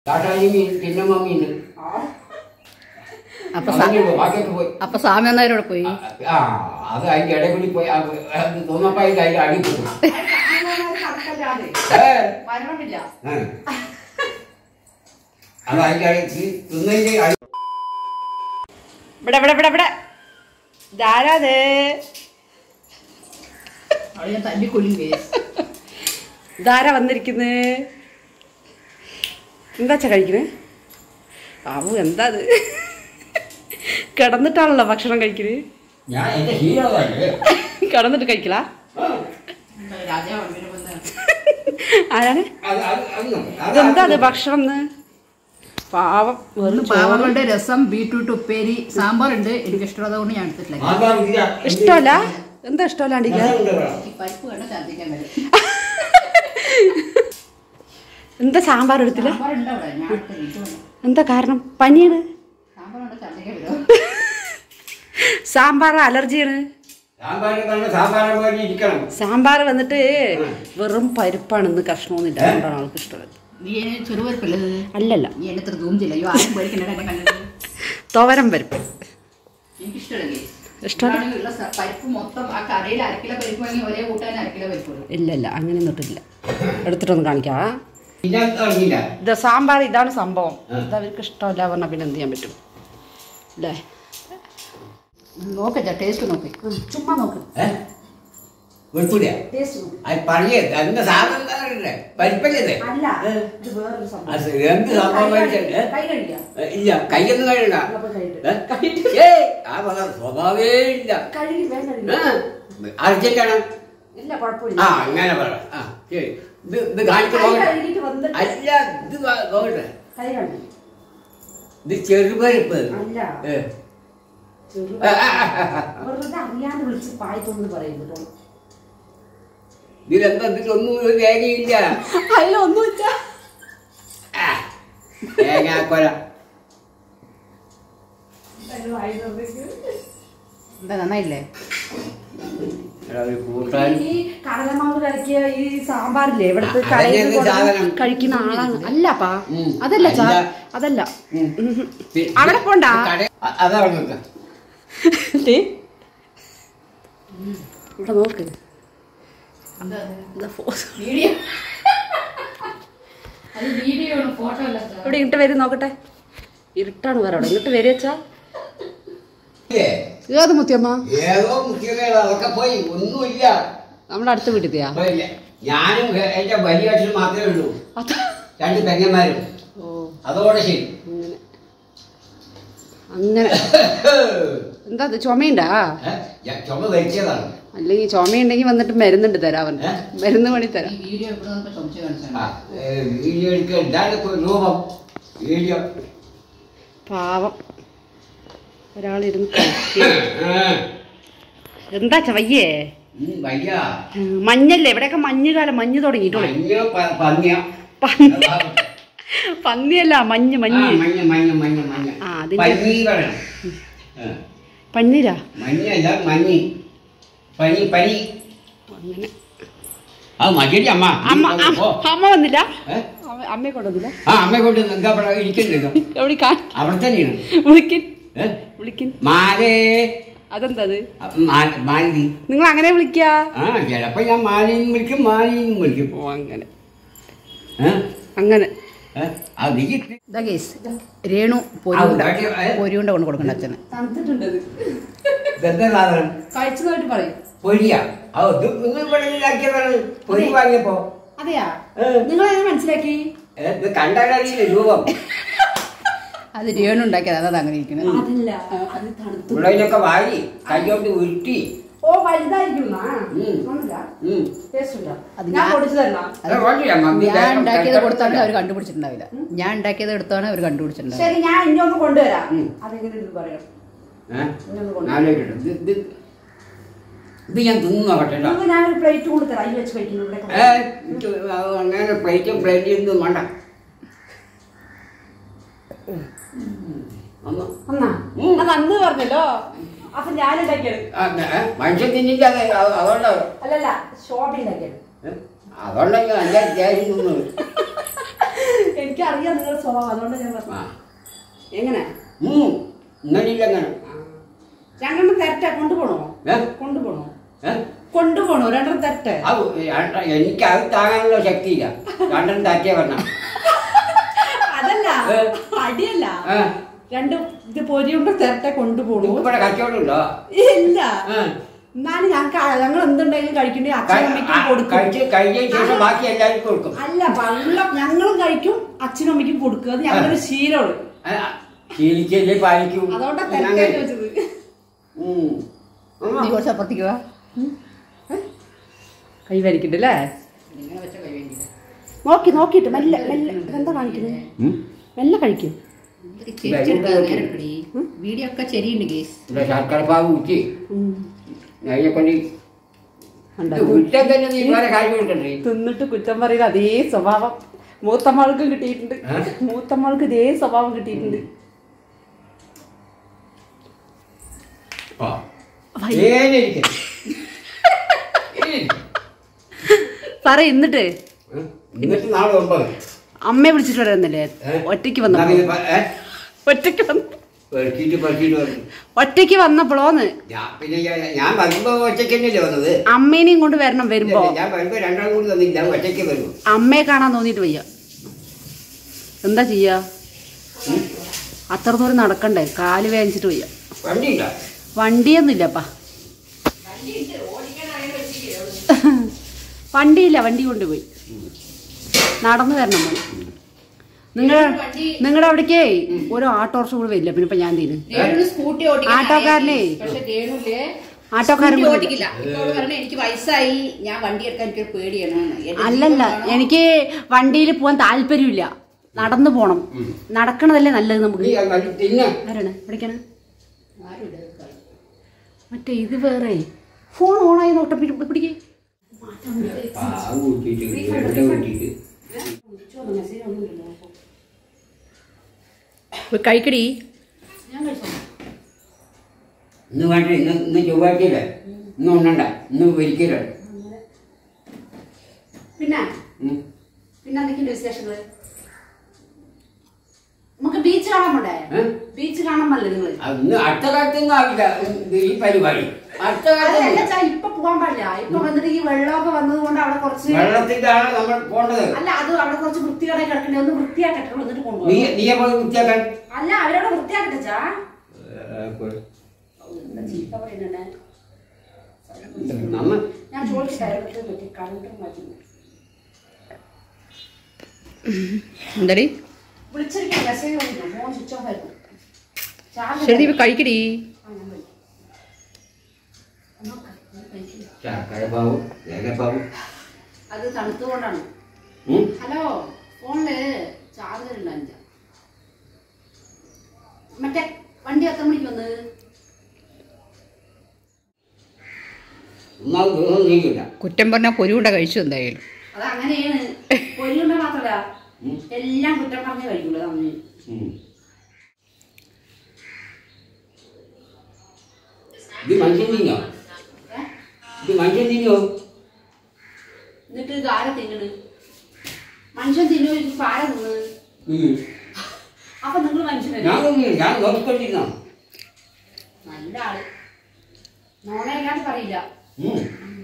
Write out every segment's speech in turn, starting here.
കാട്ടായി മീൻ ചിന്നമ്മ മീൻ അപ്പൊ സാ- അങ്ങനെ പോയി, ബാക്കിയൊക്കെ പോയി അപ്പൊ സ്വാമി എന്നവരോട് പോയി ആ അത് അതിന്റെ ഇടയിൽ കൂടി പോയി അത് അത് തോന്നപ്പോ അതിന്റെ അതിന്റെ അടി പോയി ഏ, വരണമില്ല ആ. അത് അതിന്റെ അടി തിന്നതിന്റെ അടി ഇവിടെ ഇവിടെ ഇവിടെ ഇവിടെ ധാരാത് അവിടെ ഞാൻ തല്ലിക്കൊല്ലും കേസ് ധാര വന്നിരിക്കുന്നത് എന്താ കഴിക്കുന്നത് ബാബു എന്താ അത് കിടന്നിട്ടാണല്ലോ ഭക്ഷണം കഴിക്കുന്നത് ഞാൻ എന്റെ ശീലമല്ലേ കിടന്നിട്ട് കഴിക്കല രാജാവ് അങ്ങനെ വന്ന ആരാണ് അത് അത് അത് നോക്ക്. അത് ഇതെന്താ അത് അത് ഭക്ഷണം എന്ന് പാവം വെറും ചോറ്. പാവകളുടെ രസം ബീട്രൂട്ട് ഉപ്പേരി സാമ്പാർ ഉണ്ട് എനിക്ക് ഇഷ്ടമുള്ളതുകൊണ്ട് ഞാൻ എടുത്തിട്ടില്ല സാമ്പാർ ഇല്ല. ഇഷ്ടമല്ല എന്താ ഇഷ്ടമല്ലാണ്ടിരിക്കുക രസമുണ്ട് കേട്ടോ. ഈ പരിപ്പ് കണ്ട ഛർദ്ദിക്കാൻ വരും എന്താ സാമ്പാർ എടുത്തില്ല സാമ്പാർ ഉണ്ട് അവിടെ ഞാൻ എടുത്തില്ല എനിക്ക് വേണ്ട. എന്താ കാരണം പനിയാണ് സാമ്പാർ ഉണ്ട് ഛർദ്ദിക്കാൻ വരും സാമ്പാർ അലർജിയാണ് സാമ്പാറിന് തന്നെ സാമ്പാറിനെ പോലെ ഇരിക്കണം സാമ്പാർ വന്നിട്ട് വെറും പരിപ്പാണ് ഇന്ന് കഷ്ണമൊന്നുമില്ല അതുകൊണ്ടാണ് ആൾക്ക് ഇഷ്ടമല്ല നീ എന്നെ ചെറുപരിപ്പല്ലത് അല്ലല്ല നീ എന്നെ ഇത്ര തൂം ചെയ്യില്ല അയ്യോ ആരും പേടിക്കണ്ട എന്നെ കണ്ടിട്ട് തോവരം പരിപ്പ് എനിക്കിഷ്ടമല്ല ഇഷ്ടമല്ല? ഉള്ള സ- പരിപ്പ് മൊത്തം ആ കറിയിൽ അരക്കിലോ പരിപ്പ് വാങ്ങി ഒരേ കൂട്ടാൻ അരക്കിലോ പരിപ്പ് ഇടും. ഇല്ല ഇല്ല അങ്ങനെ തൊട്ടില്ല എടുത്തിട്ടൊന്ന് കാണിക്കാം പിന്നെ തുടങ്ങിയില്ല ഇത് സാമ്പാർ ഇതാണ് സംഭവം ആ. ഇത് അവർക്ക് ഇഷ്ടമല്ല പറഞ്ഞാൽ പിന്നെ എന്ത് ചെയ്യാൻ പറ്റും അല്ലേ നോക്കച്ചാ ടേസ്റ്റ് നോക്ക് ചുമ്മാ നോക്ക് ഏ? വെളുപ്പില്ല ടേസ്റ്റ് നോക്ക് അത് പറയേ അതിന്റെ സാധനം എന്താ പറയണ്ടേ? പരിപ്പല്ലേ അല്ല ഏ? ഇത് വേറൊരു സംഭവം അത് എന്ത് സംഭവം കഴിച്ചേ? ഏ? കൈ കഴിക്കാം ഏ, ഇല്ല കയ്യൊന്നും കഴിയണ്ട അപ്പൊ കഴിയിട്ട്. ഏ? ഏയ്, ആ പദ സ്വഭാവേ ഇല്ല കഴുകി വേഗം ഏ? കഴുകി. അർജന്റാണ് ഇല്ല കുഴപ്പമില്ല ആ അങ്ങനെ പറ ആ ശരി ഇത് ഇത് കാണിച്ചു കൈ പോകട്ടെ കഴുകിയിട്ട് വന്നിട്ട് അല്ല ഇത് വാ- പോകട്ടെ കൈ കഴുകി ഇത് ചെറുപരിപ്പ് അല്ല ഏ. ചെറു- ആ, ആ, ആ, ആ, ആ. വെറുതെ അറിയാണ്ട് വിളിച്ച് പായത്തൊന്ന് പറയുന്നു കേട്ടോ ഇതിലെന്താ ഇതിലൊന്നും ഒരു രേഖയില്ല അതിലൊന്നും വെച്ചാ ആ, തേങ്ങാക്കൊല എന്താ നന്നായില്ലേ എടാ, ഒരു കൂട്ടാൻ ഈ കടലമാവ് കലക്കിയ ഈ സാമ്പാറില്ലേ ഇവിടുത്തെ ആ, കടയിൽ അതല്ലേ നിന്ന് സാധനം? കൊണ്ടുവന്ന് കഴിക്കുന്ന ആളാണ് അല്ലപ്പാ ഉം. അതല്ല ചാ അല്ല. അതല്ല ഉം. ഉം. പി- അവിടെ പോണ്ട കട- അ- അതാ അവിടെ നിൽക്ക. ദേ. ഇവിടെ നോക്ക് എന്താ ഇതാ ഫോ- വീഡിയോ അത് വീഡിയോ ആണ് ഫോട്ടോ അല്ല സാർ. ഇവിടെ ഇങ്ങോട്ട് വരും നോക്കട്ടെ ഇരുട്ടാണ് വേറെ അവിടെ ഇങ്ങോട്ട് വരും വെച്ചാ ഏ, ഏത് മുത്തിയമ്മ ഏതോ മുഖ്യമേള അതൊക്കെ പോയി ഒന്നുമില്ല നമ്മുടെ അടുത്ത വീട്ടിലെത്തിയാ അപ്പൊ ഇല്ല. ഞാനും എ- എന്റെ വലിയ അച്ഛനും മാത്രമേ ഉള്ളൂ അത് രണ്ട് പെങ്ങന്മാരും ഓ അതോടെ ശരി അങ്ങനെ അങ്ങനെ എന്താ ഇത് ചുമയുണ്ടാ ഏ, ഞാൻ ചുമ വലിച്ചതാണ് അല്ലെങ്കിൽ ചുമയുണ്ടെങ്കിൽ വന്നിട്ട് മരുന്നുണ്ട് തരാവൻ ഏ? മരുന്ന് പണി തരാം ഈ വീഡിയോ ഇവിടെ നമുക്ക് ചുമച്ച് കാണിച്ചാണ് ആ, ഏ, വീഡിയോ എടുക്കുക ഇതാണ് ഇപ്പൊ രൂപം വീഡിയോ പാവം ഒരാളിരുന്ന് കഴിക്കും. എന്താ ചവയ്യേ ഉം, വയ്യ ഉം, മഞ്ഞല്ലേ ഇവിടെയൊക്കെ മഞ്ഞ് കാലം മഞ്ഞ് തുടങ്ങിയിട്ടുള്ളൂ മഞ്ഞ പ- പന്നിയ പന്നി പന്നിയല്ല മഞ്ഞ് ആ, മഞ്ഞ് മഞ്ഞ മഞ്ഞ മഞ്ഞ മഞ്ഞ ആ, അതിന്റെ- പനി പറയണം ആ, പന്നീരാ മഞ്ഞല്ല മഞ്ഞി പനി പനി അങ്ങനെ ആ മതിയടി അമ്മ അമ്മ നീ അമ്മ- പോ. അമ്മ വന്നില്ല ഏ? അമ്മ- അമ്മയെ കൊണ്ടുവന്നില്ല ആ അമ്മയെ കൊണ്ട് എന്താ പറയാ ഇരിക്കണ്ടല്ലോ എവിടെ കാ അവിടെ തന്നെയാണ് വിളിക്കിൻ ഏ? വിളിക്കിൻ മാലേ അതെന്താ അത് മാ- മാലതി നിങ്ങൾ അങ്ങനെ വിളിക്കാ ആ ചിലപ്പോ ഞാൻ മാലിനും വിളിക്കും മാലിനും വിളിക്കും ഓ അങ്ങനെ ഏ? അങ്ങനെ ഏ? അത് നീ ഇട്ട് ഇതാ കേസ് രേണു ആ, പൊരി ഉണ്ടാക്കിയ, ഏ? പൊരിയുണ്ട കൊണ്ട് കൊടുക്കണ്ട അച്ഛന് തണുത്തിട്ടുണ്ട് ഇതെന്താ സാധനം കഴിച്ചതായിട്ട് പറയും പൊരിയാ ആ ഇത് നിങ്ങൾ ഇവിടെ ഉണ്ടാക്കിയതാണ് പൊരി വാങ്ങിയപ്പോ അതെയാ ഏ. നിങ്ങൾ എങ്ങനെ മനസ്സിലാക്കി ഏ, ഇത് കണ്ടാലറിയില്ല രൂപം അത് രേണു ഉണ്ടാക്കിയത് അതാ അങ്ങനെ ഇരിക്കുന്നത് അതല്ല അത് തണുത്തു മുളകിനൊക്കെ വാരി കൈകൊണ്ട് ഉരുട്ടി ഓ വലുതായിരിക്കും ഉം. ഉം. ടേസ്റ്റ് ഉണ്ടോ അത് ഞാൻ ഞാൻ- പൊടിച്ചു തരണം അത് വേണ്ടില്ല, മമ്മി ഞാൻ വേഗം ഉണ്ടാക്കിയത് കഴിക്കാൻ കൊടുത്താണ് പറ്റില്ല. അവർ കണ്ടുപിടിച്ചിട്ടുണ്ടാവില്ല ഞാൻ ഉണ്ടാക്കിയത് എടുത്താണ് അവർ കണ്ടുപിടിച്ചിട്ടുണ്ടാവില്ല ശരി ഞാൻ ഇഞ്ഞൊന്ന് കൊണ്ടുവരാം ഉം. അതെങ്ങനെ ഇത് പറയാം ഏ? ഇഞ്ഞൊന്ന് കൊണ്ടുവരാം നാലോട്ട് ഇത് ഇത് ഇത് ഞാൻ തിന്നു നോക്കട്ടെ കേട്ടോ. നിങ്ങൾക്ക് ഞാനൊരു പ്ലേറ്റ് കൊണ്ട് തരാം ഈ വെച്ച് കഴിക്കുന്നു ഇവിടെ ഏ, ഇത് അത് അങ്ങനെ പ്ലേറ്റും പ്ലേറ്റും ഒന്നും വേണ്ട അമ്മ എന്നാ ഉം. അത് അന്ന് പറഞ്ഞല്ലോ അപ്പൊ ഞാൻ ഉണ്ടാക്കിയത് ആ, ഏ, മനുഷ്യൻ തിന്നിട്ട് അത് അത് അതുകൊണ്ടാ അല്ലല്ല ശോഭ ഉണ്ടാക്കിയത് ഏ? അതുകൊണ്ടാ ഞാൻ അഞ്ചാറ് തേടി തിന്നത് എനിക്ക് എനിക്കറിയാം നിങ്ങളുടെ സ്വഭാവം അതുകൊണ്ട് ഞാൻ പറഞ്ഞു ആ എങ്ങനെ ഉം. ഇങ്ങനെയില്ല അങ്ങനെ രണ്ടെണ്ണം തരട്ടെ കൊണ്ടുപോണോ ഏ? കൊണ്ടുപോണോ ഏ? കൊണ്ടുപോണോ രണ്ടെണ്ണം തരട്ടെ അത് രണ്ട- എനിക്ക് അത് താങ്ങാനുള്ള ശക്തിയില്ല രണ്ടെണ്ണം താറ്റിയ പറഞ്ഞ അതല്ല ഏ? അടിയല്ല ഏ? രണ്ട് ഇത് പൊരിയുണ്ട് തരട്ടെ കൊണ്ടുപോണു ഇവിടെ കച്ചവടം ഉണ്ടോ ഇല്ല ഏ. എന്നാലും ഞങ്ങൾക്ക് ഞങ്ങൾ എന്തുണ്ടെങ്കിലും കഴിക്കണ്ടേ അച്ഛനും അമ്മയ്ക്കും കൊടുക്കും കഴിച്ച് കഴിഞ്ഞതിന് ശേഷം ബാക്കി എല്ലാവർക്കും കൊടുക്കും അല്ല വെള്ളം ഞങ്ങളും കഴിക്കും അച്ഛനും അമ്മയ്ക്കും കൊടുക്കുക അത് ഞങ്ങളുടെ ശീലമാണ് ആ, ശീലിക്കല്ലേ പാലിക്കും അതുകൊണ്ടാ അങ്ങനെ. തിരക്കായിട്ട് വെച്ചത് ഉം. ഉം. നീ കുറച്ച് അപ്പുറത്തേക്ക് വാ കൈ വലിക്കണ്ടല്ലേ ഇങ്ങനെ വെച്ച കൈ വേണ്ടിയില്ല നോക്കി നോക്കിയിട്ട് മെല്ലെ മെല്ലെ ഇതെന്താ കാണിക്കുന്നത് ഉം. മെല്ലെ കഴിക്കും ഇതൊക്കെ ചെരിച്ചെടുക്കാതെ നേരെ എടുക്കടി വീഡിയോ ഒക്കെ ശരിയുണ്ട് ഗേസ് ഇവിടെ ശർക്കര പാവ് ഊറ്റി ഉം. അതിനെ കൊണ്ട് കണ്ടോ? ഇത് കുറ്റം തന്നെ നീ വേറെ കാര്യം കൊടുക്കണ്ടേ തിന്നിട്ട് കുറ്റം പറയുന്ന അതേ സ്വഭാവം മൂത്തമ്മൾക്കും കിട്ടിയിട്ടുണ്ട് ഏ? മൂത്തമ്മൾക്ക് ഇതേ സ്വഭാവം കിട്ടിയിട്ടുണ്ട് ആ വൈ. ഏനിരിക്കും. ഏനിരിക്കും. പറ എന്നിട്ട് ഏ? എന്നിട്ട് നാളെ ഒമ്പത് അമ്മയെ വിളിച്ചിട്ട് വരാന്നല്ലേ ഏ? ഒറ്റയ്ക്ക് എന്നാ വന്നപ്പോ പിന്നെ പ- ഏ? ഒറ്റയ്ക്ക് വന്ന പെറുക്കിയിട്ട് പെറുക്കിയിട്ട് വന്നു ഒറ്റയ്ക്ക് വന്നപ്പോളോന്ന് ഞാൻ പിന്നെ ഞാൻ- ഞാൻ വരുമ്പോ ഒറ്റയ്ക്ക് തന്നെയല്ലേ വന്നത് അമ്മേനെയും കൊണ്ട് വരണം വരുമ്പോ ഞാൻ വരുമ്പോ രണ്ടാളും കൂടി തന്നില്ല ഒറ്റയ്ക്ക് വരുമോ അമ്മയെ കാണാൻ തോന്നിയിട്ട് വയ്യ എന്താ ചെയ്യാ അത്ര ദൂരം നടക്കണ്ടേ കാല് വേദനിച്ചിട്ട് വയ്യ വണ്ടിയില്ല വണ്ടിയൊന്നുമില്ലപ്പാ വണ്ടിയില്ല വണ്ടി കൊണ്ടുപോയി നടന്നു വരണം മോനെ. നിങ്ങൾ നിങ്ങളുടെ അവിടേക്കേ ഒരു ഓട്ടോറിക്ഷ കൂടെ വരില്ല പിന്നെ ഇപ്പൊ ഞാൻ തീരും രേണു സ്കൂട്ടി ഓടിക്കാൻ ആട്ടോക്കാരനെ. അറിയാം. പക്ഷെ രേണുല്ലേ ആട്ടോക്കാരൻ സ്കൂട്ടി കൂടെ ഓടിക്കില്ല ഇതോട് പറഞ്ഞ എനിക്ക് വയസ്സായി ഞാൻ വണ്ടി എടുക്കാൻ എനിക്ക് പേടിയാണ് എന്റെ അല്ലല്ല ജീവൻ വേണോ? എനിക്ക് വണ്ടിയിൽ പോകാൻ താല്പര്യമില്ല നടന്നു പോണം നടക്കണതല്ലേ നല്ലത് നമുക്ക് നീ അത് തിന്നെ ആരാണ് വിളിക്കണ ആരും ഇല്ല, ഇത് കളി. മറ്റേ ഇത് വേറെ ഫോൺ ഓണായി നോട്ടം പിടിക്കേ പാവ് ഊറ്റിയിട്ട് എവിടെ ഊറ്റിയിട്ട് പോയി കഴിക്കടി ഇന്ന് വേണ്ട ഇന്ന് ഇന്ന് ചൊവ്വാഴ്ചയല്ലേ ഇന്ന് ഉണ്ണണ്ട ഇന്ന് ഒരിക്കലേ പിന്നെ പിന്നെ എന്തൊക്കെയുണ്ട് വിശേഷങ്ങള് നമുക്ക് ബീച്ച് കാണാൻ പോണ്ടേ ഏ? ബീച്ച് കാണാൻ പറ്റില്ല നിങ്ങള് ഇന്ന് അടുത്ത കാലത്തൊന്നും ആവില്ല ഇത് ഈ പരിപാടി അടുത്ത അതല്ല കാലത്ത് ചാ, ഇപ്പൊ പോകാൻ പാടില്ല ഇപ്പൊ വന്നിട്ട് ഈ വെള്ളമൊക്കെ വന്നത് കൊണ്ട് അവിടെ കുറച്ച് വെള്ളത്തിന്റെ ആണ് നമ്മൾ പോണ്ടത് അല്ല അത് അവിടെ കുറച്ച് വൃത്തികേടായി കിടക്കണ്ടേ ഒന്ന് വൃത്തിയാക്കട്ടെ വന്നിട്ട് നീ കൊണ്ടുപോകാം നീ എപ്പോൾ വൃത്തിയാക്കാൻ അല്ല അവരവിടെ വൃത്തിയാക്കട്ടെ ചാ ഏ, എന്താ ചീത്ത പറയുന്നുണ്ടേ നമ്മ ഞാൻ ചോദിച്ചിട്ടായിരുന്നു പറ്റി കറണ്ട് മാറ്റി എന്താടി വിളിച്ചിരിക്കും മെസ്സേജ് വന്നു ഫോൺ സ്വിച്ച് ഓഫ് ആയിരുന്നു ചാർജ് ശരി നീ കഴിക്കടി ആ, ഞാൻ വിളിക്കാം. നോക്കാം, ഞാൻ കഴിക്കില്ല. ശർക്കര പാവും തേങ്ങപ്പാവും അത് തണുത്തുകൊണ്ടാണ് ഉം? ഹലോ ഫോണില് ചാർജർ ഇല്ല അഞ്ച മറ്റേ വണ്ടി എത്ര മണിക്ക് വന്ന് ഒന്നാമത് ദിവസം നീക്കില്ല കുറ്റം പറഞ്ഞാൽ പൊരുണ്ട കഴിച്ചു എന്തായാലും അത് അങ്ങനെയാണ് പൊരിയുണ്ട മാത്രല്ല ഉം. എല്ലാം കുറ്റം പറഞ്ഞ് കഴിക്കൂല നമ്മൾ ഉം. ഇത് മനുഷ്യൻ തിന്നോ ഇത് മനുഷ്യൻ തിന്നോ എന്നിട്ട് ഇത് ആരെ തിന്നണ് മനുഷ്യൻ തിന്നു ഇപ്പൊ ആരെ തിന്നത് ഉം. അപ്പൊ നിങ്ങൾ മനുഷ്യനല്ലേ ഞാൻ തിന്നില്ല. ഞാൻ നോക്കിക്കൊണ്ടിരുന്നോ നല്ല ആള് നോണയില്ലാണ്ട് പറയില്ല ഉം.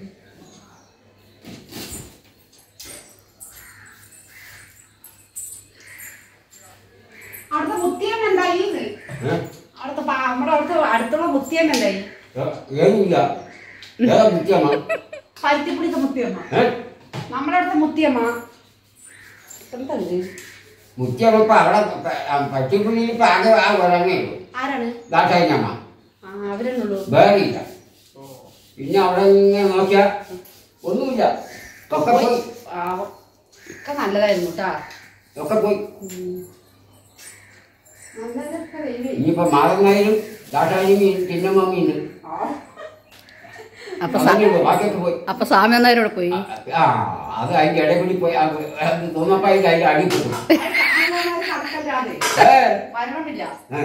അവിടുത്തെ മുത്തിയമ്മ എന്തായി ഏ? അവിടുത്തെ പാ- നമ്മുടെ അവിടുത്തെ അടുത്തുള്ള മുത്തിയമ്മ എന്തായി ഏതുമില്ല ഏതാ കുത്തിയമ്മ പരുത്തിപ്പിടിച്ച മുത്തിയമ്മ ഏ? നമ്മുടെ അവിടുത്തെ മുത്തിയമ്മ എന്താ ഇത്? മുത്തിയമ്മ ഇപ്പൊ അവിടെ പച്ചപ്പുള്ളിയിൽ ഇപ്പൊ ആകെ ആ ഒരെണ്ണേ ഉള്ളൂ ആരാണ് ദാക്ഷായമ്മ ആ അവരെന്നുള്ളൂ വേറെ ഇല്ല പിന്നെ അവിടെ ഇങ്ങനെ നോക്കിയാ ഒന്നുമില്ല ഒക്കെ പോയി പാവം. ഒക്കെ നല്ലതായിരുന്നു കേട്ടാ ഒക്കെ പോയി നല്ലതൊക്കെ ദൈവമേ. ഇനിയിപ്പോ മാറുന്നായാലും ദാക്ഷായമ്മയും ചിന്നമ്മയും അപ്പൊ ബാക്കിയൊക്കെ പോയി അപ്പൊ സ്വാമി ഒന്നവരോട് പോയി ആ അത് അതിന്റെ ഇടപെടി പോയി അത് അത് തോന്നപ്പോ അതിന്റെ അതിന്റെ അടി പോയി അങ്ങനെ കണക്കല്ലാതെ. ഏ, വരണമില്ല ഏ.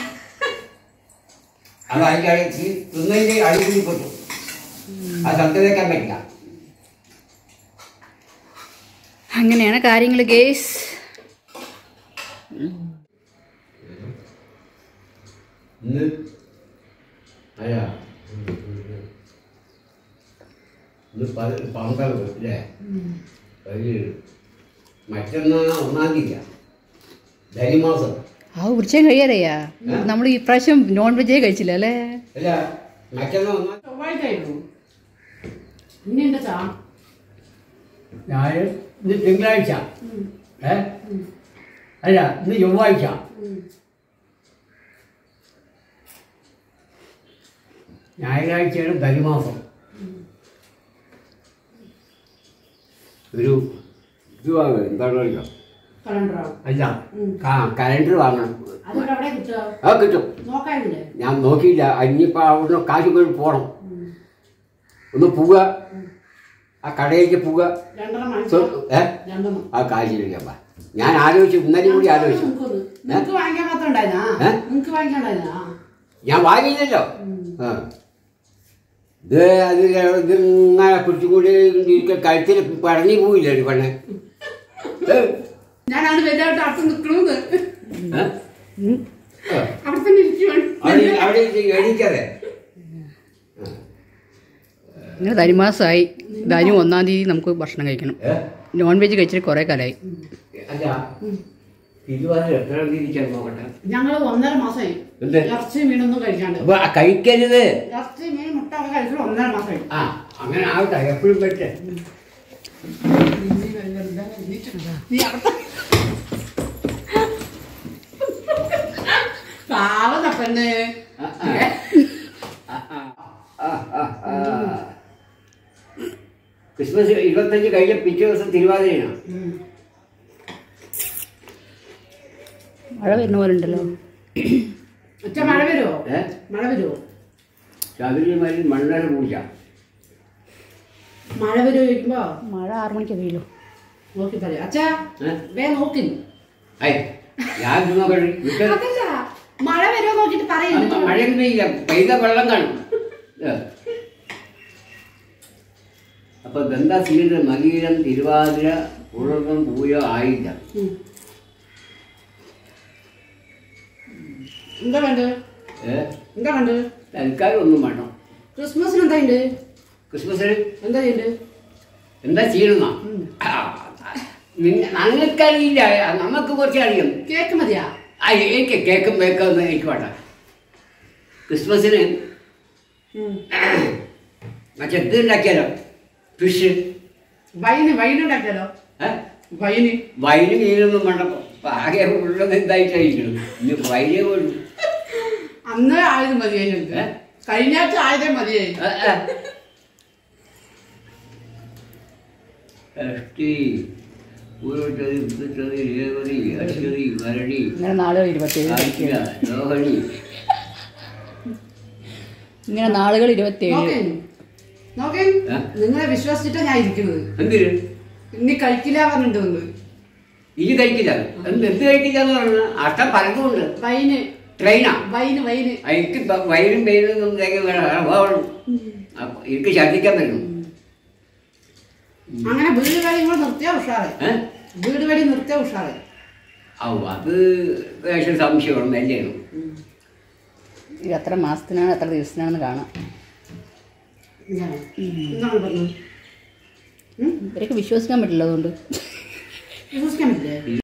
അത് അതിന്റെ അടി തിന്നതിന്റെ അടിപൊളി പോയി അത് ശബ്ദം വെക്കാൻ പറ്റില്ല അങ്ങനെയാണ് കാര്യങ്ങൾ ഗേസ് ഇന്ന് അല്ല ഇന്ന് പ- പന്ത്രണ്ട് അല്ലേ പതിനേഴ് മറ്റന്നാ ഒന്നാം തീയതിയാ ധനിമാസം ആ ഉച്ചയും കഴിയാറയ്യാ നമ്മൾ ഈ പ്രാവശ്യം നോൺ വെജേ കഴിച്ചില്ല അല്ലേ അല്ല മറ്റന്നാ ഒന്നാം ചൊവ്വാഴ്ചയായിരുന്നു ഇന്നുണ്ട് ചാ ഞാൻ ഇന്ന് തിങ്കളാഴ്ച ഏ അല്ല ഇന്ന് ചൊവ്വാഴ്ച ഞായറാഴ്ചയാണ് ധനുമാസം ഒരു ഇത് വാങ്ങുക എന്താണ് പറയുക കലണ്ടറോ അല്ല ആ കലണ്ടർ വാങ്ങണം അതിവിടെ എവിടെ കിട്ടുക അത് കിട്ടും നോക്കാനില്ലേ ഞാൻ നോക്കിയില്ല ഇനിയിപ്പോൾ അവിടുന്ന് കാശ് പോയി പോകണം ഒന്ന് പോവുക ആ കടയിലേക്ക് പോവുക രണ്ടെണ്ണം സോ വാങ്ങിച്ചോ ഏ രണ്ടെണ്ണം ആ കാശിലേക്ക് വാ ഞാൻ ആലോചിച്ചു ഇന്നലെ കൂടി ആലോചിച്ചു നിങ്ങൾക്കൊന്ന്. നിങ്ങക്ക് വാങ്ങിക്കാൻ മാത്രം ഉണ്ടായിരുന്നാ ഏ? നിങ്ങക്ക് വാങ്ങിക്കാൻ ഉണ്ടായിരുന്നാ ഞാൻ വാങ്ങിയില്ലല്ലോ ആ ഇത് അത് ഇതിങ്ങനെ പിടിച്ചുകൂടി ഇരിക്ക കഴുത്തിൽ പടഞ്ഞു പോയില്ല ഒരു പെണ്ണ് ഏ? ഞാൻ അത് വലുതായിട്ട് അടുത്ത് നിൽക്കണമെന്ന് ഏ? ആ. അവിടെ തന്നെ ഇരിക്കുവാണ് അവിടെ അവിടെ എണീക്കാതെ ഇങ്ങനെ ധനുമാസമായി ധനു ഒന്നാം തീയതി നമുക്ക് ഭക്ഷണം കഴിക്കണം ഏ? നോൺ വെജ് കഴിച്ചിട്ട് കുറേ കാലമായി അല്ല തിരുവാതിര എത്ര തിരിച്ചാൽ നോക്കട്ടെ ഞങ്ങൾ ഒന്നര മാസമായി എന്ത്? ഇറച്ചി മീനൊന്നും കഴിക്കാണ്ട് അപ്പൊ ആ കഴിക്കരുത് ഇറച്ചി മീൻ മുട്ട ഒക്കെ കഴിച്ചിട്ട് ഒന്നര മാസമായി ആ അങ്ങനെ ആവട്ടെ എപ്പോഴും പറ്റേ നീ അവിടെ പാവത പെണ്ണ് ക്രിസ്മസ് ഇരുപത്തഞ്ച് കഴിഞ്ഞ പിറ്റേ ദിവസം തിരുവാതിരയാണ് മഴ വരുന്ന പോലെ ഉണ്ടല്ലോ ഉച്ച മഴ വരുമോ ഏ മഴ വരുമോ ശബരിമലയിൽ മണ്ണര പൂജ മഴ വരുമോ ചോദിക്കുമ്പോ മഴ ആറു മണിക്ക് വീഴൂ നോക്കി പറയാം അച്ഛാ ഏ? വേ നോക്കി ഐ ഞാൻ ഇത് നോക്കട്ടെ വിട്ട് അതല്ല മഴ വരുമോ നോക്കിട്ട് പറയുന്നു മഴയൊന്നും പെയ്യില്ല പെയ്ത വെള്ളം കാണും ഏ. അപ്പൊ ഗംഗാസീര മകീരം തിരുവാതിര ഉഴകം പൂജ ആയില്ല ഉം. എന്താ വേണ്ടത് ഏ എന്താ വേണ്ടത് തൽക്കാലം ഒന്നും വേണം ക്രിസ്മസിന് എന്താ ഉണ്ട് ക്രിസ്മസിന് എന്താ ചെയ്യുന്നത് എന്താ ചെയ്യണമെന്നാ ഞങ്ങൾക്കറിയില്ല നമുക്ക് കുറച്ച് അറിയാം കേക്ക് മതിയാ ആ, എനിക്ക് കേക്കും ബേക്കും ഒന്നും എനിക്ക് വേണ്ട ക്രിസ്മസിന് മറ്റേ ഇത് ഉണ്ടാക്കിയാലോ ഫിഷ് വൈന് വൈൻ ഉണ്ടാക്കിയാലോ വൈന് വൈന് മീനൊന്നും വേണ്ട ആകെ ഉള്ളത് എന്തായിട്ടായിരിക്കും ഇനി വൈനേ പോലും അന്ന് ആയത് മതിയായി ഞങ്ങൾക്ക് ഏ? കഴിഞ്ഞ ആഴ്ച ആയതേ മതിയായി ആ, ആ. ഷഷ്ടി പൂരോട്ടതി ഉത്തരതി രേവതി അശ്വതി വരടി ഇങ്ങനെ നാളുകൾ ഇരുപത്തേഴ് കാർത്തിക രോഹിണി ഇങ്ങനെ നാളുകൾ ഇരുപത്തേഴ് നോക്കേ നോക്കേ ഏ? നിങ്ങളെ വിശ്വസിച്ചിട്ടാ ഞാൻ ഇരിക്കുന്നത് എന്തിന് ഇനി കഴിക്കില്ല പറഞ്ഞിട്ട് വന്ന് ഇനി കഴിക്കില്ല എന്ത് എന്ത് കഴിക്കില്ല എന്ന് പറഞ്ഞാൽ അഷ്ടം പലതുമുണ്ട് വൈന് ട്രെയിനാ വൈന് വൈന് എനിക്ക് ഇപ്പം വയറും പെയിനും വേണം വേണം. അപ്പൊ എനിക്ക് ഛർദ്ദിക്കാൻ പറ്റും അങ്ങനെ വീട് വേടി കൂടെ നിർത്തിയാ ഉഷാറ് ഏഹ് വീട് വേടി നിർത്തിയാ ഉഷാറ് ഔ അത് ലേശം സംശയമാണ് എൻ്റെയാണ് ഇത് എത്ര മാസത്തിനാണ് എത്ര ദിവസത്തിനാണെന്ന് കാണാം ഇങ്ങനെ. എന്താണ് പറഞ്ഞത് ഇവരൊക്കെ വിശ്വസിക്കാൻ പറ്റില്ല അതുകൊണ്ട് വിശ്വസിക്കാൻ പറ്റില്ലേ